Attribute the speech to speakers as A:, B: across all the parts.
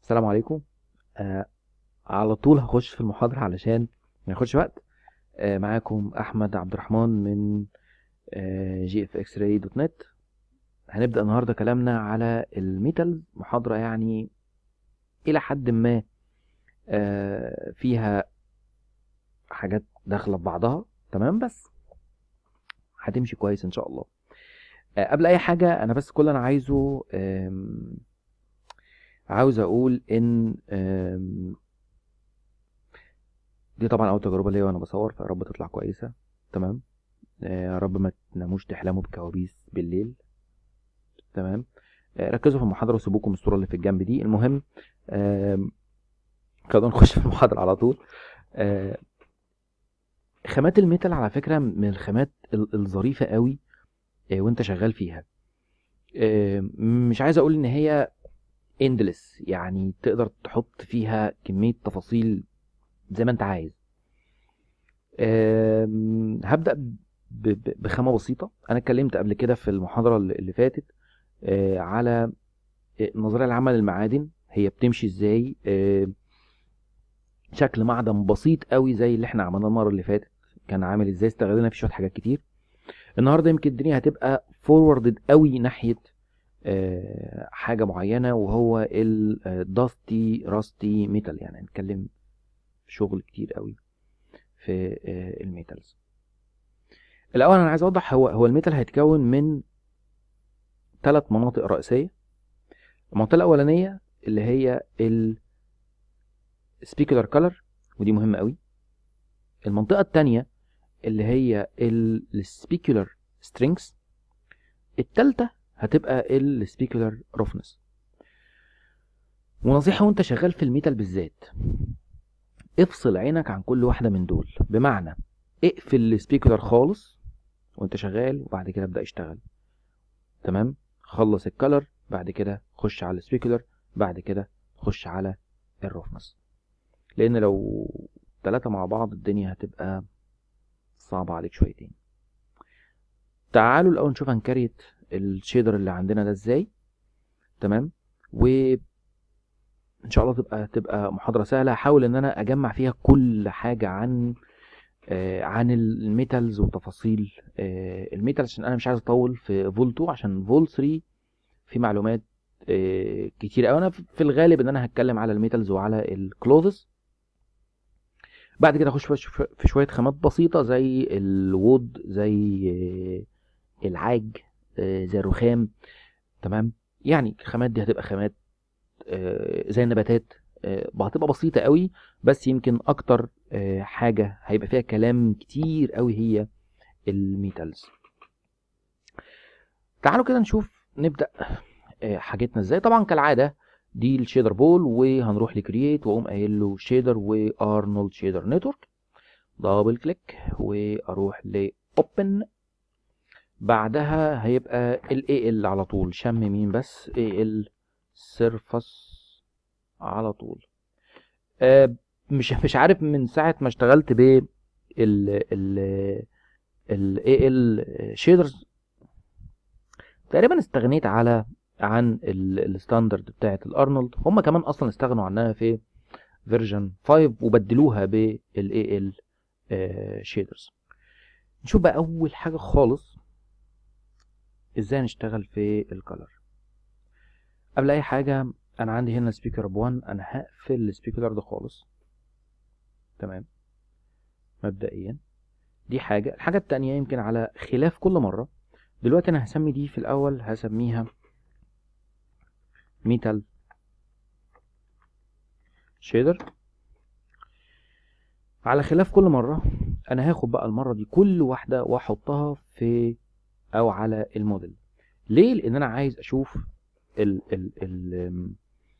A: السلام عليكم آه على طول هخش في المحاضرة علشان ما ياخدش وقت آه معاكم أحمد عبد الرحمن من آه جي اف اكس راي دوت نت هنبدأ النهاردة كلامنا على الميتالز محاضرة يعني إلى حد ما آه فيها حاجات داخلة في بعضها تمام بس هتمشي كويس إن شاء الله آه قبل أي حاجة أنا بس كل اللي أنا عايزه آم، عاوز اقول ان آم، دي طبعا اول تجربه ليا وانا بصور فيا رب تطلع كويسه تمام آه، يا رب ما تناموش تحلموا بكوابيس بالليل تمام آه، ركزوا في المحاضره وسيبوكم الصوره اللي في الجنب دي المهم آم، خلونا نخش في المحاضره على طول آه، خامات الميتال على فكره من الخامات ال- الظريفه قوي آه، وانت شغال فيها آه، مش عايز اقول ان هي اندلس يعني تقدر تحط فيها كمية تفاصيل زي ما انت عايز أم، هبدأ ب- ب- بخامة بسيطة انا اتكلمت قبل كده في المحاضرة اللي اللي فاتت أه، على النظرية العامة للمعادن هي بتمشي ازاي أه، شكل معدن بسيط قوي زي اللي احنا عملناه المرة اللي فاتت كان عامل ازاي استغلنا فيه شوية حاجات كتير النهارده يمكن الدنيا هتبقى فوروردد قوي ناحية آه، حاجة معينة وهو الداستي راستي ميتال يعني هنتكلم في شغل كتير قوي في آه، الميتالز الأول أنا عايز أوضح هو هو الميتال هيتكون من ثلاث مناطق رئيسية المنطقة الأولانية اللي هي السبيكولار كولر ودي مهمة قوي المنطقة التانية اللي هي السبيكولار سترينجز التالتة هتبقى السبيكولار روفنس ونصيحة وانت شغال في الميتال بالذات افصل عينك عن كل واحدة من دول بمعنى اقفل السبيكولار خالص وانت شغال وبعد كده ابدأ اشتغل تمام خلص الكالر بعد كده خش على السبيكولار بعد كده خش على الروفنس لان لو ثلاثة مع بعض الدنيا هتبقى صعبة عليك شويتين تعالوا الاول نشوف هنكريت الشيدر اللي عندنا ده ازاي تمام و ان شاء الله تبقى تبقى محاضره سهله هحاول ان انا اجمع فيها كل حاجه عن آه عن الميتالز وتفاصيل آه الميتالز عشان انا مش عايز اطول في فول 2 عشان فول 3 في معلومات آه كتير قوي انا في الغالب ان انا هتكلم على الميتالز وعلى الكلوزز بعد كده اخش في في شويه خامات بسيطه زي الوود زي آه العاج آه زي الرخام تمام يعني الخامات دي هتبقى خامات آه، زي النباتات آه، هتبقى بسيطة قوي بس يمكن أكتر آه، حاجة هيبقى فيها كلام كتير قوي هي الميتالز تعالوا كده نشوف نبدأ آه، حاجتنا ازاي طبعا كالعادة دي الشيدر بول وهنروح لكرييت واقوم قايل له شيدر وارنولد شيدر نتورك دبل كليك واروح لاوبن بعدها هيبقى ال ال على طول شم مين بس ال سيرفس على طول آه، مش مش عارف من ساعة ما اشتغلت ب ال ال ال ال شيدرز تقريبا استغنيت على عن الستاندرد بتاعة الارنولد هم كمان اصلا استغنوا عنها في فيرجن 5 وبدلوها بال ال شيدرز نشوف بقى اول حاجة خالص ازاي نشتغل في الكالر قبل اي حاجه انا عندي هنا سبيكر ب 1 انا هقفل السبيكر ده خالص تمام مبدئيا دي حاجه الحاجه التانية يمكن على خلاف كل مره دلوقتي انا هسمي دي في الاول هسميها ميتال شيدر على خلاف كل مره انا هاخد بقى المره دي كل واحده واحطها في او على الموديل ليه لان انا عايز اشوف ال ال ال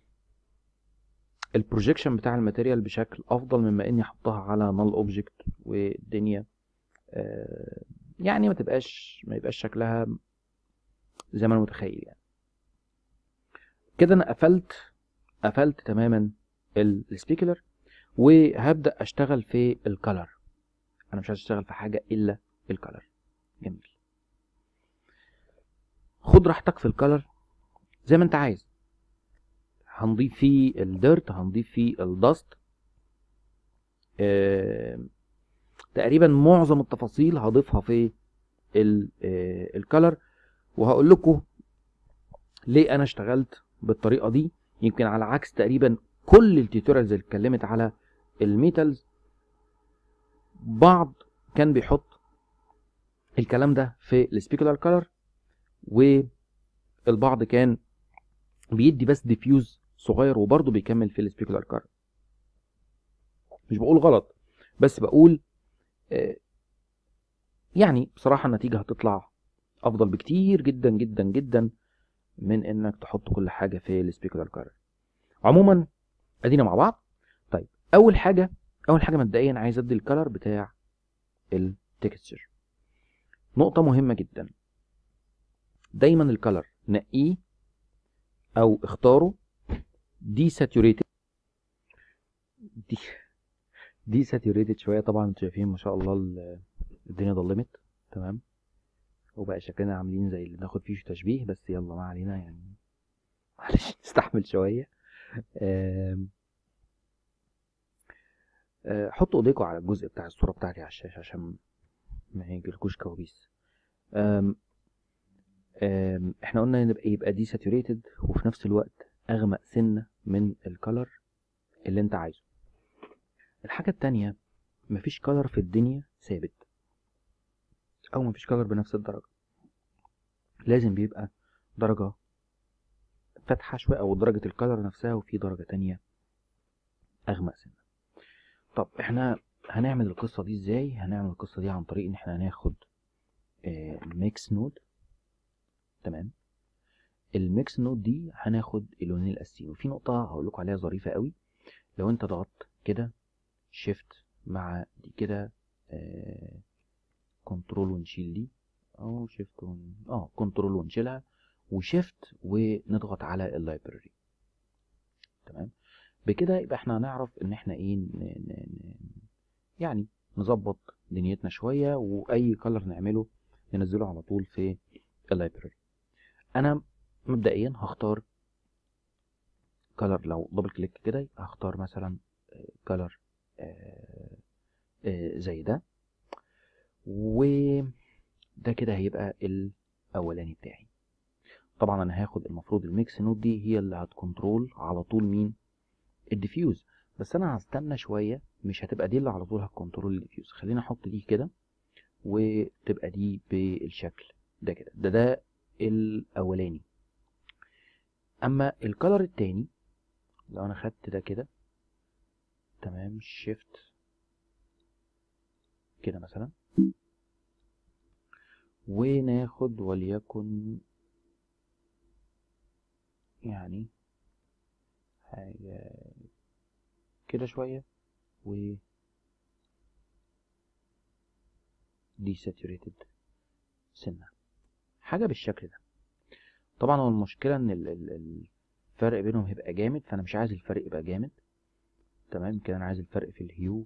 A: البروجيكشن بتاع الماتيريال بشكل افضل مما اني احطها على نال اوبجكت والدنيا آه، يعني ما تبقاش ما يبقاش شكلها زي ما انا متخيل يعني كده انا قفلت قفلت تماما السبيكولر وهبدا اشتغل في الكالر انا مش عايز اشتغل في حاجه الا الكالر جميل خد راحتك في الكالر زي ما انت عايز هنضيف فيه الديرت هنضيف فيه الدست آه تقريبا معظم التفاصيل هضيفها في الكالر وهقول لكم ليه انا اشتغلت بالطريقه دي يمكن على عكس تقريبا كل التيوتوريالز اللي اتكلمت على الميتالز بعض كان بيحط الكلام ده في السبيكولار كالر والبعض كان بيدي بس ديفيوز صغير وبرضه بيكمل في السبيكولار كالر مش بقول غلط بس بقول آه، يعني بصراحة النتيجة هتطلع أفضل بكتير جدا جدا جدا من إنك تحط كل حاجة في السبيكولار كالر عموما أدينا مع بعض طيب أول حاجة أول حاجة مبدئيا عايز أدي الكالر بتاع التكستشر نقطة مهمة جدا دايما الكالر نقيه أو اختاره دي ساتوريتد دي دي ساتوريتد شوية طبعا انتوا شايفين ما شاء الله ال- الدنيا ضلمت تمام وبقى شكلنا عاملين زي اللي بناخد فيه تشبيه بس يلا ما علينا يعني معلش نستحمل شوية آم، آه، حطوا ايديكم على الجزء بتاع الصورة بتاعتي على الشاشة عشان ما يجيلكوش كوابيس آم، آم، احنا قلنا يبقى يبقى دي ساتوريتد وفي نفس الوقت اغمق سنة من الكالر اللي انت عايزه الحاجة التانية مفيش كالر في الدنيا ثابت او مفيش كالر بنفس الدرجة لازم بيبقى درجة فاتحة شوية او درجة الكالر نفسها وفي درجة تانية اغمق سنة طب احنا هنعمل القصة دي ازاي هنعمل القصة دي عن طريق ان احنا هناخد ميكس نود تمام الميكس نود دي هناخد اللونين الاساسيين وفي نقطة هقول لكم عليها ظريفة قوي لو انت ضغطت كده شيفت مع دي كده كنترول ونشيل دي او شيفت ون... اه كنترول ونشيلها وشيفت ونضغط على اللايبراري تمام بكده يبقى احنا هنعرف ان احنا ايه ن... ن... ن... يعني نظبط دنيتنا شوية واي كلر نعمله ننزله على طول في اللايبراري انا مبدئيا هختار كلر لو دبل كليك كده هختار مثلا كلر زي ده وده كده هيبقى الاولاني بتاعي طبعا انا هاخد المفروض الميكس نود دي هي اللي هتكنترول على طول مين الديفيوز بس انا هستنى شويه مش هتبقى دي اللي على طول هتكنترول الديفيوز خلينا احط دي كده وتبقى دي بالشكل ده كده ده ده الاولاني اما الكلر التاني لو انا خدت ده كده تمام شيفت كده مثلا وناخد وليكن يعني حاجة كده شوية و desaturated سنة حاجة بالشكل ده طبعا هو المشكلة ان ال- ال- الفرق بينهم هيبقى جامد فانا مش عايز الفرق يبقى جامد تمام كده انا عايز الفرق في الهيو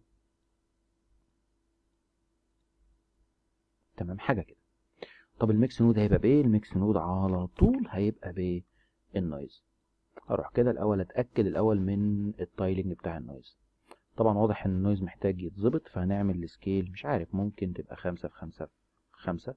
A: تمام حاجة كده طب الميكس نود هيبقى بايه الميكس نود على طول هيبقى بالنويز اروح كده الاول اتاكد الاول من التايلنج بتاع النويز طبعا واضح ان النويز محتاج يتظبط فهنعمل السكيل مش عارف ممكن تبقى خمسة في خمسة في خمسة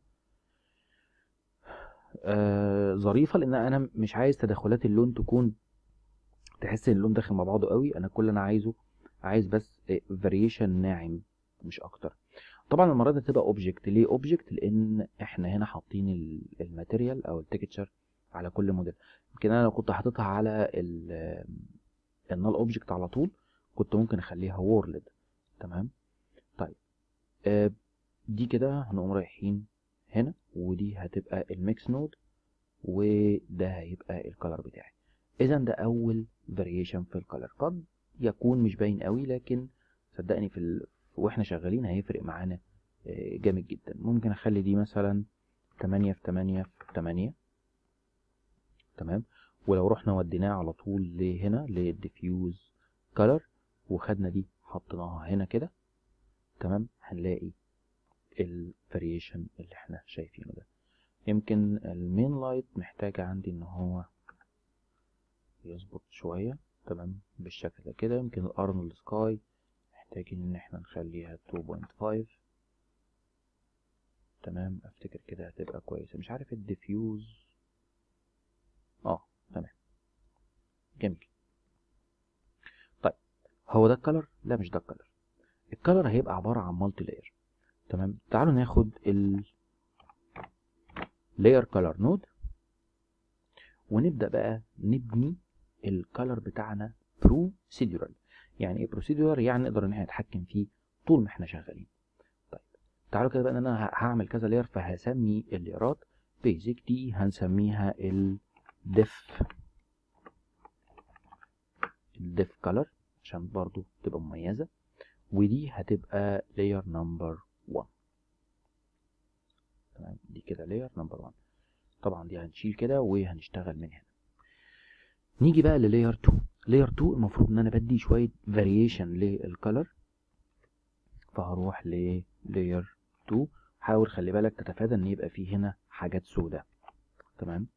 A: آه ظريفة لان انا مش عايز تدخلات اللون تكون تحس ان اللون داخل مع بعضه قوي انا كل اللي انا عايزه عايز بس فاريشن ناعم مش اكتر طبعا المره دي هتبقى اوبجكت ليه اوبجكت لان احنا هنا حاطين ال- الماتيريال او التكتشر على كل موديل يمكن انا لو كنت حاططها على النال اوبجكت على طول كنت ممكن اخليها وورلد تمام طيب آه دي كده هنقوم رايحين هنا ودي هتبقى الميكس نود وده هيبقى الكلر بتاعي اذا ده اول فاريشن في الكلر قد يكون مش باين قوي لكن صدقني في ال... واحنا شغالين هيفرق معانا آه، جامد جدا ممكن اخلي دي مثلا 8 في 8 في 8 تمام ولو رحنا وديناه على طول لهنا للديفيوز كلر وخدنا دي حطيناها هنا كده تمام هنلاقي الفاريشن اللي احنا شايفينه ده يمكن المين لايت محتاجة عندي ان هو يظبط شوية تمام بالشكل ده كده يمكن الارنولد سكاي محتاجين ان احنا نخليها 2.5 تمام افتكر كده هتبقى كويسة مش عارف الديفيوز اه تمام جميل طيب هو ده الكلر لا مش ده الكلر الكلر هيبقى عبارة عن مالتي لاير تمام تعالوا ناخد ال layer color node ونبدأ بقى نبني الكالر بتاعنا procedural يعني ايه procedural يعني نقدر ان احنا نتحكم فيه طول ما احنا شغالين طيب تعالوا كده بقى ان انا هعمل كذا لاير فهسمي الليرات basic دي هنسميها ال diff ال diff color عشان برضو تبقى مميزة ودي هتبقى layer number 1 تمام دي كده layer number 1 طبعا دي هنشيل كده وهنشتغل من هنا نيجي بقى للاير 2 لاير 2 المفروض ان انا بدي شويه فاريشن للكلر فهروح للاير 2 حاول خلي بالك تتفادى ان يبقى فيه هنا حاجات سوداء تمام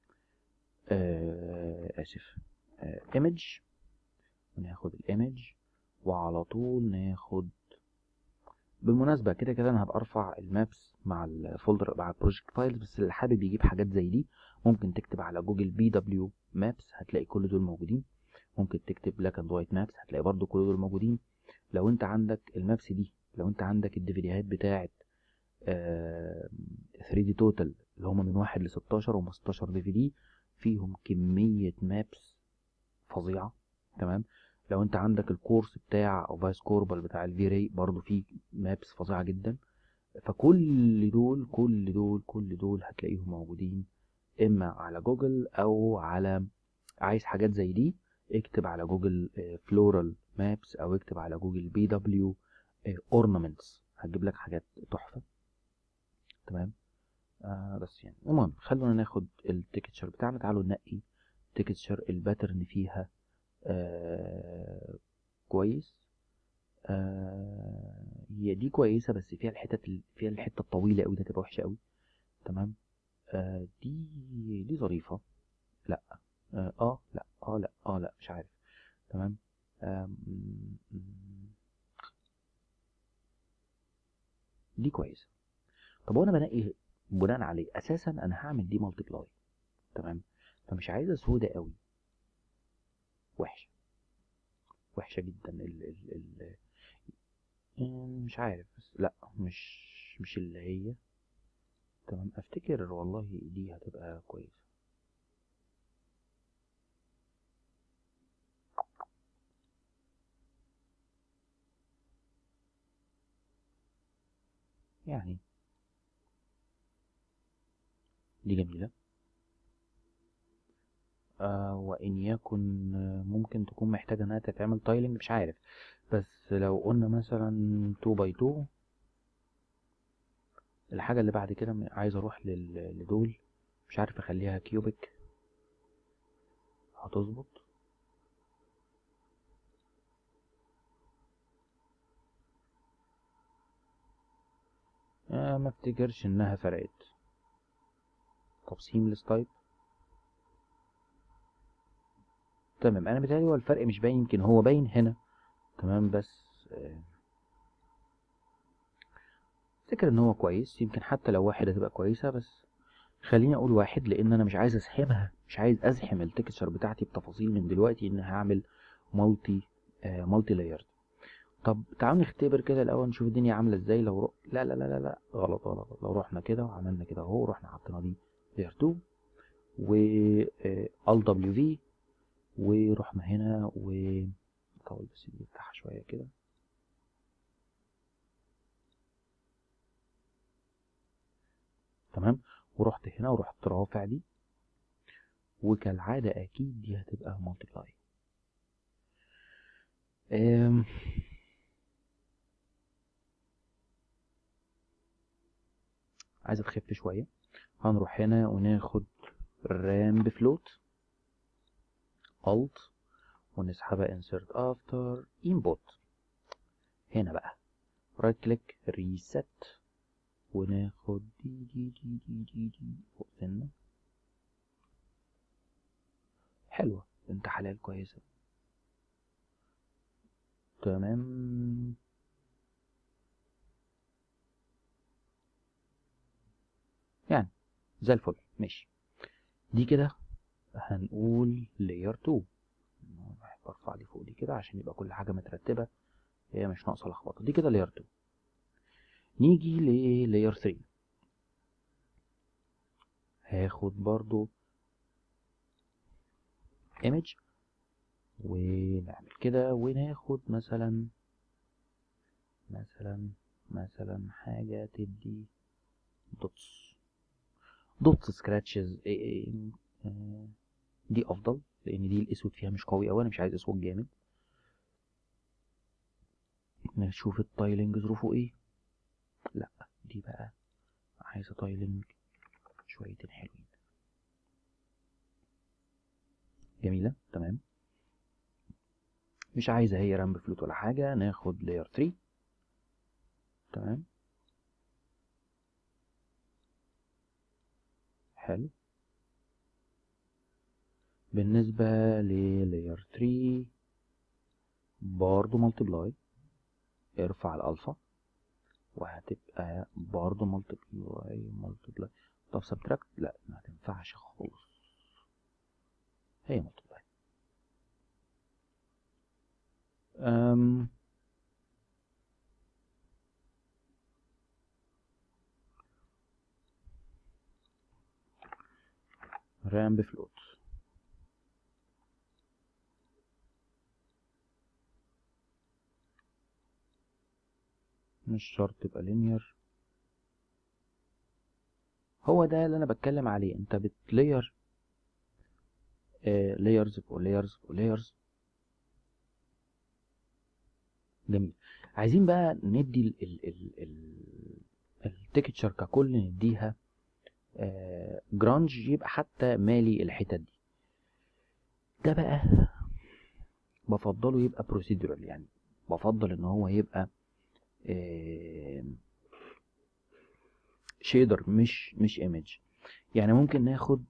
A: آه اسف ايمج آه وناخد الايمج وعلى طول ناخد بالمناسبة كده كده انا هبقى ارفع المابس مع الفولدر مع البروجكت فايلز بس اللي حابب يجيب حاجات زي دي ممكن تكتب على جوجل بي دبليو مابس هتلاقي كل دول موجودين ممكن تكتب بلاك اند وايت مابس هتلاقي برضو كل دول موجودين لو انت عندك المابس دي لو انت عندك الديفيديوهات بتاعه آه 3 دي توتال اللي هم من واحد ل 16 و15 دي في دي فيهم كمية مابس فظيعة تمام لو انت عندك الكورس بتاع او فايس كوربال بتاع الفيري برضو فيه مابس فظيعة جدا فكل دول كل دول كل دول هتلاقيهم موجودين اما على جوجل او على عايز حاجات زي دي اكتب على جوجل فلورال مابس او اكتب على جوجل بي دبليو اورنامنتس هتجيب لك حاجات تحفه تمام آه بس يعني المهم خلونا ناخد التكتشر بتاعنا تعالوا ننقي تكتشر الباترن فيها آه كويس آه هي دي كويسه بس فيها الحتت فيها الحته الطويله قوي دي هتبقى وحشه قوي تمام آه دي دي ظريفه لا اه آه، لا اه لا اه لا مش عارف تمام دي كويسه طب وانا بنقي بناء عليه اساسا انا هعمل دي مالتيبلاي تمام فمش عايزه سودة قوي وحشه وحشه جدا ال ال ال مش عارف بس لا مش مش اللي هي تمام افتكر والله دي هتبقى كويسه يعني دي جميلة آه وإن يكن ممكن تكون محتاجة إنها تتعمل تايلنج مش عارف بس لو قلنا مثلا 2 باي 2 الحاجة اللي بعد كده عايز أروح لدول مش عارف أخليها كيوبيك هتظبط آه ما افتكرش انها فرقت طب سيملس تايب تمام انا بتهيألي هو الفرق مش باين يمكن هو باين هنا تمام بس آه افتكر ان هو كويس يمكن حتى لو واحد هتبقى كويسة بس خليني اقول واحد لان انا مش عايز ازحمها مش عايز ازحم التكتشر بتاعتي بتفاصيل من دلوقتي ان هعمل مالتي آه مالتي لايرد طب تعالوا نختبر كده الاول نشوف الدنيا عامله ازاي لو رو... لا لا لا لا لا غلط غلط لو رحنا كده وعملنا كده اهو رحنا حطينا دي لير 2 و ال دبليو في ورحنا هنا و طول بس دي نفتحها شويه كده تمام ورحت هنا ورحت رافع دي وكالعادة أكيد دي هتبقى مالتيبلاي عايزة تخف شوية هنروح هنا وناخد رام بفلوت alt ونسحبها insert after input هنا بقى رايت كليك ريست وناخد دي دي دي دي دي دي فوق سنة حلوة انت حلال كويسة تمام يعني زي الفل ماشي دي كده هنقول layer 2 بحب ارفع دي فوق دي كده عشان يبقى كل حاجة مترتبة هي مش ناقصة لخبطة دي كده layer 2 نيجي ل layer 3 هاخد برضو image ونعمل كده وناخد مثلا مثلا مثلا حاجة تدي دوتس دوتس سكراتشز دي افضل لان دي الاسود فيها مش قوي اوي انا مش عايز اسود جامد نشوف التايلنج ظروفه ايه لا دي بقى عايزه تايلنج شويتين حلوين جميله تمام مش عايزه هي رامب فلوت ولا حاجه ناخد لاير 3 تمام حلو بالنسبة للاير 3 برضو ملتبلاي ارفع الالفا وهتبقى برضو ملتبلاي ملتبلاي طب سبتراكت لا ما تنفعش خالص هي ملتبلاي أم رام بفلوت مش شرط تبقى لينير هو ده اللي انا بتكلم عليه انت بتلاير لايرز فوق لايرز فوق لايرز جميل عايزين بقى ندي ال ال ال ال التكتشر ككل نديها آه جرانج يبقى حتى مالي الحتت دي ده بقى بفضله يبقى بروسيدورال يعني بفضل ان هو يبقى آه شيدر مش مش ايمج يعني ممكن ناخد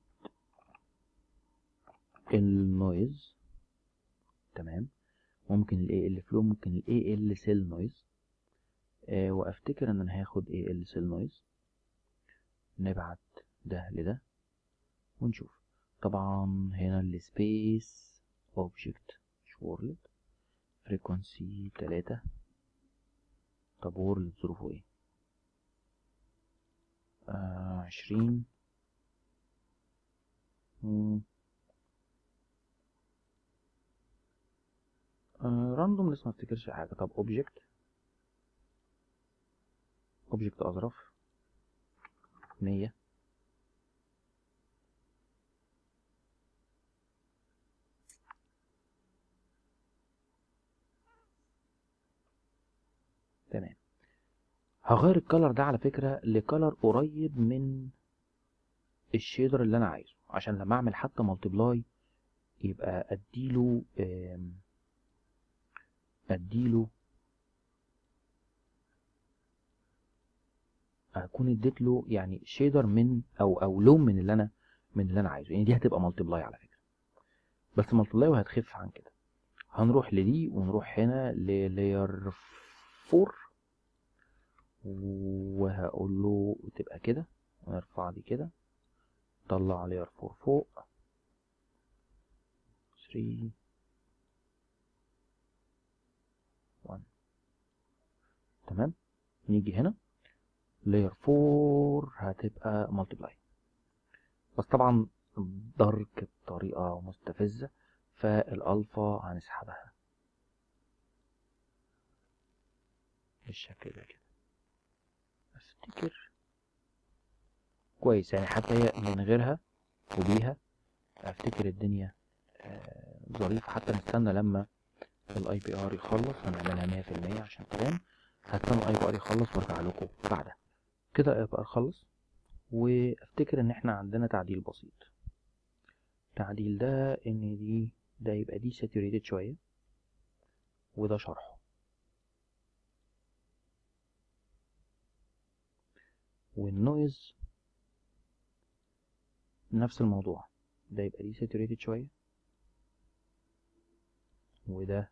A: النويز تمام ممكن ال ال فلو ممكن ال ال سيل نويز آه وافتكر ان انا هاخد ال سيل نويز نبعت ده لده ونشوف طبعا هنا السبيس اوبجكت مش وورلد فريكونسي تلاتة طب وورلد ظروفه ايه آه عشرين آه راندوم لسه ما افتكرش حاجة طب اوبجكت اوبجكت اظرف مية تمام هغير الكلر ده على فكرة لكلر قريب من الشيدر اللي انا عايزه عشان لما اعمل حتى مالتيبلاي يبقى اديله اديله اكون اديت له يعني شيدر من او او لون من اللي انا من اللي انا عايزه يعني دي هتبقى مالتيبلاي على فكره بس مالتيبلاي وهتخف عن كده هنروح لدي ونروح هنا للاير 4 وهقول له تبقى كده ونرفع دي كده طلع لاير 4 فوق 3 1 تمام نيجي هنا لاير 4 هتبقى مالتيبلاي بس طبعا دارك بطريقة مستفزة فالالفا هنسحبها بالشكل ده كده افتكر كويس يعني حتى هي من غيرها وبيها افتكر الدنيا آه ظريفة حتى نستنى لما الاي بي ار يخلص هنعملها مية في المية عشان تمام هستنى الاي بي ار يخلص وارجع لكم بعدها كده يبقى خلص وافتكر ان احنا عندنا تعديل بسيط التعديل ده ان دي ده يبقى دي ساتوريتد شوية وده شرحه والنويز نفس الموضوع ده يبقى دي ساتوريتد شوية وده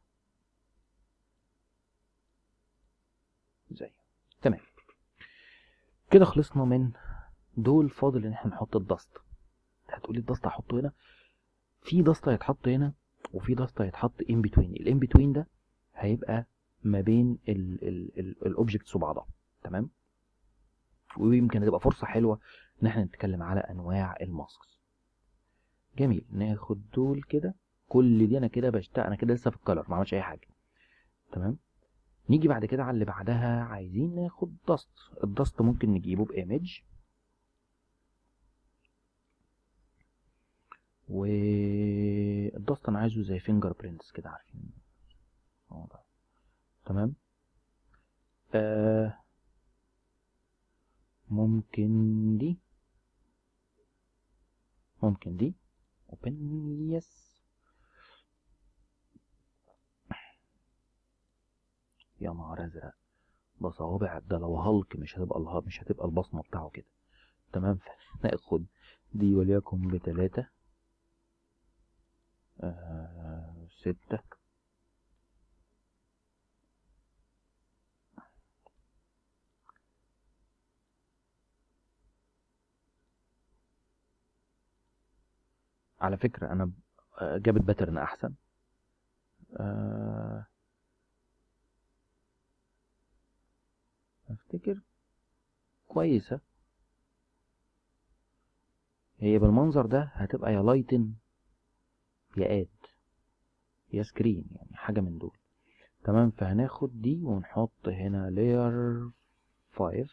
A: زيه تمام كده خلصنا من دول فاضل ان احنا نحط الدست هتقولي الدست هحطه هنا في دست هيتحط هنا وفي دست هيتحط ان بتوين الان بتوين ده هيبقى ما بين الاوبجكتس وبعضها تمام ويمكن تبقى فرصه حلوه ان احنا نتكلم على انواع الماسكس جميل ناخد دول كده كل دي انا كده بشتغل انا كده لسه في الكلر ما عملتش اي حاجه تمام نيجي بعد كده على اللي بعدها عايزين ناخد دست الدست ممكن نجيبه بايمج والدست انا عايزه زي فينجر برينتس كده عارفين هو ده. تمام آه ممكن دي ممكن دي open yes يا نهار ازرق ده صوابع ده لو هالك مش هتبقى الله مش هتبقى البصمه بتاعه كده تمام ناخد دي وليكن بتلاتة آه ستة على فكرة أنا آه، جابت باترن أحسن آه، أفتكر كويسة هي بالمنظر ده هتبقى يا لايتن يا اد يا سكرين يعني حاجة من دول تمام فهناخد دي ونحط هنا layer 5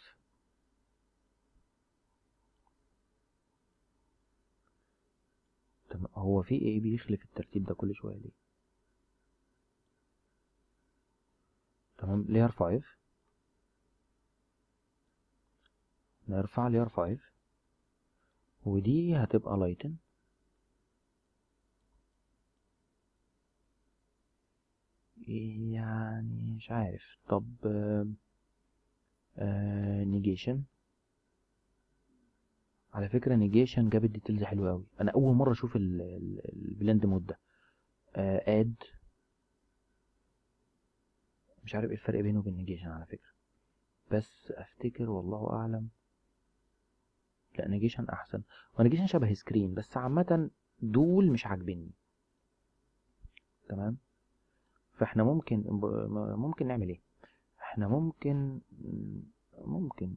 A: تمام هو في ايه بيخلف الترتيب ده كل شوية ليه تمام layer 5 نرفع layer 5 ودي هتبقى لايتن يعني مش عارف طب نيجيشن على فكرة نيجيشن جابت ديتيلز حلوة أوي أنا أول مرة أشوف البلند مود ده اد مش عارف ايه الفرق بينه وبين نيجيشن على فكرة بس افتكر والله اعلم لا نيجيشن احسن ونيجيشن شبه سكرين بس عامة دول مش عاجبني تمام فاحنا ممكن ممكن نعمل ايه احنا ممكن ممكن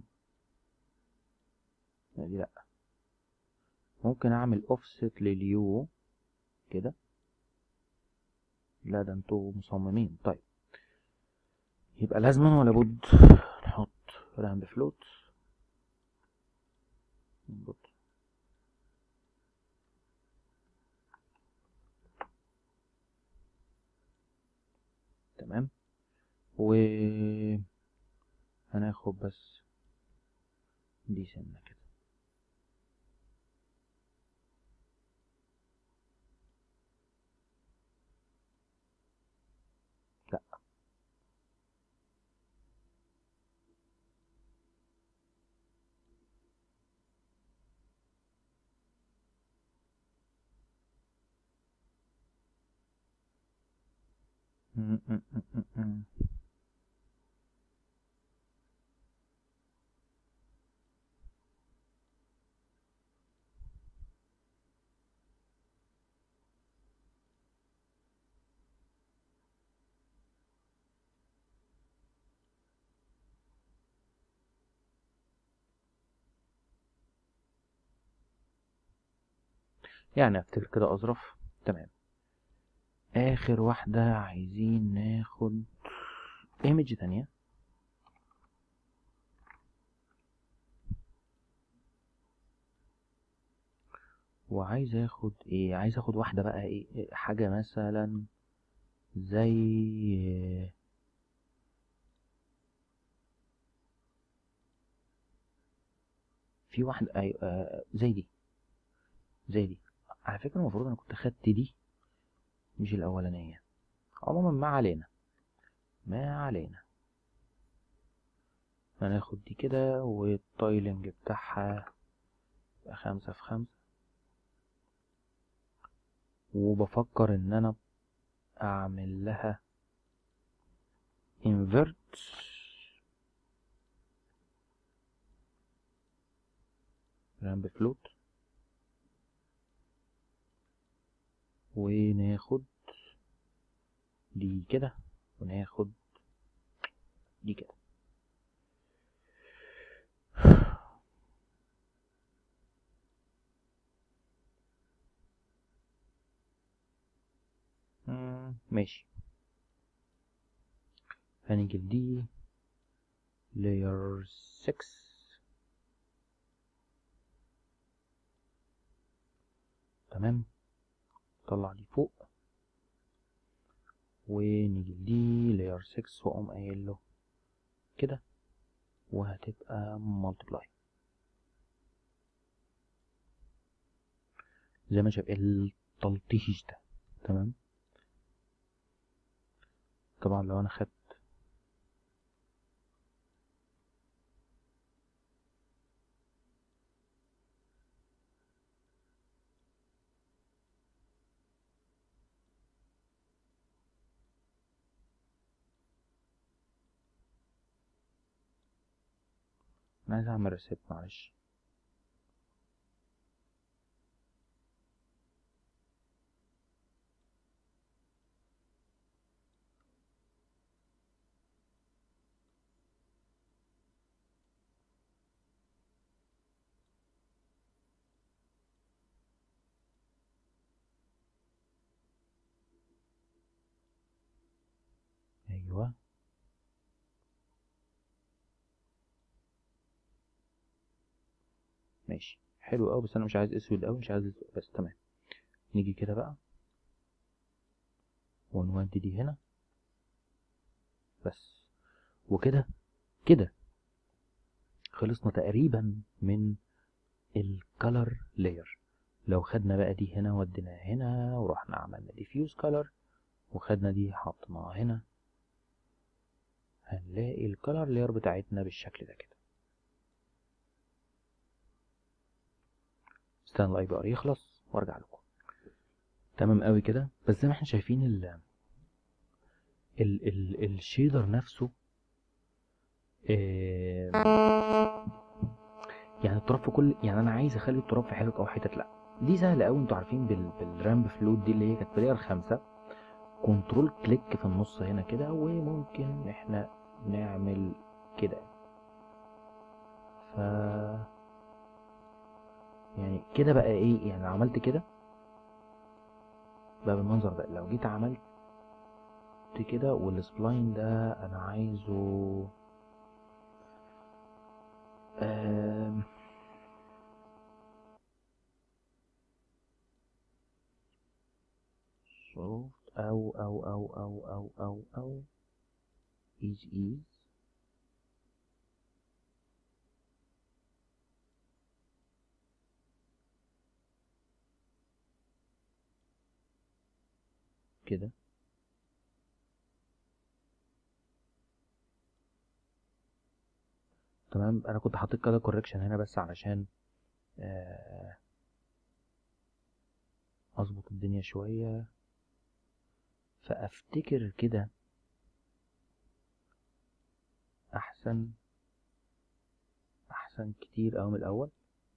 A: لا دي لا ممكن اعمل اوفست لليو كده لا ده انتوا مصممين طيب يبقى لازما ولا بد نحط رامب فلوت نظبط تمام و هناخد بس دي سنة كده لا م- م- م- م- م. يعني افتكر كده اظرف تمام اخر واحدة عايزين ناخد ايمج تانية وعايز اخد ايه عايز اخد واحدة بقى ايه حاجة مثلا زي في واحدة أيوة آه، زي دي زي دي على فكرة المفروض انا كنت خدت دي مش الاولانية عموما ما علينا ما علينا هناخد دي كده والتايلنج بتاعها يبقى خمسة في خمسة وبفكر ان انا اعمل لها invert ramp float وناخد دي كده وناخد دي كده مم، ماشي هنيجي لدي layer 6 تمام طلع دي فوق ونيجي لدي layer 6 واقوم قايل له كده وهتبقى multiply زي ما شايف التلطيش ده تمام طبعا لو انا خدت انا عايز اعمل ريسيت معلش ايوه ماشي حلو قوي بس انا مش عايز اسود قوي مش عايز اسود بس تمام نيجي كده بقى ونودي دي هنا بس وكده كده خلصنا تقريبا من الكالر لاير لو خدنا بقى دي هنا وديناها هنا ورحنا عملنا ديفيوز كالر وخدنا دي حطيناها هنا هنلاقي الكالر لاير بتاعتنا بالشكل ده كده استنى الاي بي ار يخلص وارجع لكم تمام قوي كده بس زي ما احنا شايفين ال ال ال الشيدر نفسه آه، يعني التراب في كل يعني انا عايز اخلي التراب في حتت او حتت لا دي سهله قوي انتوا عارفين بال... بالرامب فلوت دي اللي هي كانت في لاير خمسة كنترول كليك في النص هنا كده وممكن احنا نعمل كده ف يعني كده بقى ايه يعني عملت كده بقى بالمنظر ده لو جيت عملت كده والسبلاين ده انا عايزه آم، soft او او او او او او او ease ease كده تمام انا كنت حاطط كده كوركشن هنا بس علشان آه، اظبط الدنيا شوية فافتكر كده احسن احسن كتير اوي من الاول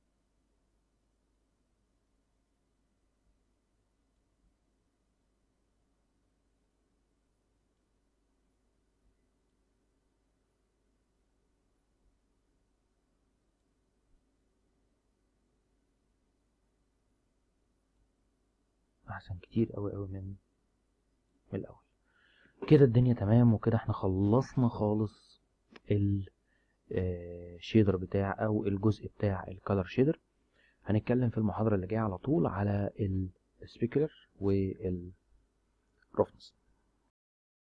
A: احسن كتير اوي اوي من من الاول كده الدنيا تمام وكده احنا خلصنا خالص الشيدر بتاع او الجزء بتاع الكالر شيدر هنتكلم في المحاضرة اللي جاية على طول على السبيكلر والروفنس